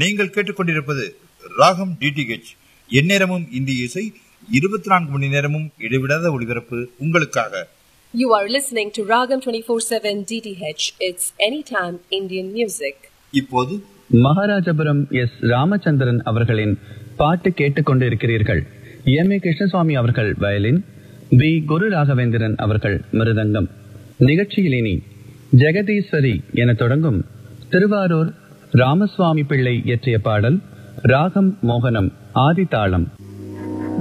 நீங்கள் கேட்டுக்கொண்டிருப்பது ராகம் டிடிஹெச் எந்நேரமும் இந்திய இசை இருபத்தி நான்கு மணி நேரமும் இடைவிடாத ஒளிபரப்பு உங்களுக்காக You are listening to Ragam 24/7 DTH. It's anytime Indian music. இப்போது மகாராஜபுரம் எஸ் ராமச்சந்திரன் அவர்களின் பாட்டு கேட்டுக்கொண்டிருக்கிறீர்கள் எம் ஏ கிருஷ்ணசுவாமி அவர்கள் வயலின் பி குரு ராகவேந்திரன் அவர்கள் மிருதங்கம் நிகழ்ச்சியில் இனி ஜெகதீஸ்வரி என தொடங்கும் திருவாரூர் ராமசுவாமி பிள்ளை இயற்றிய பாடல் ராகம் மோகனம் ஆதித்தாளம்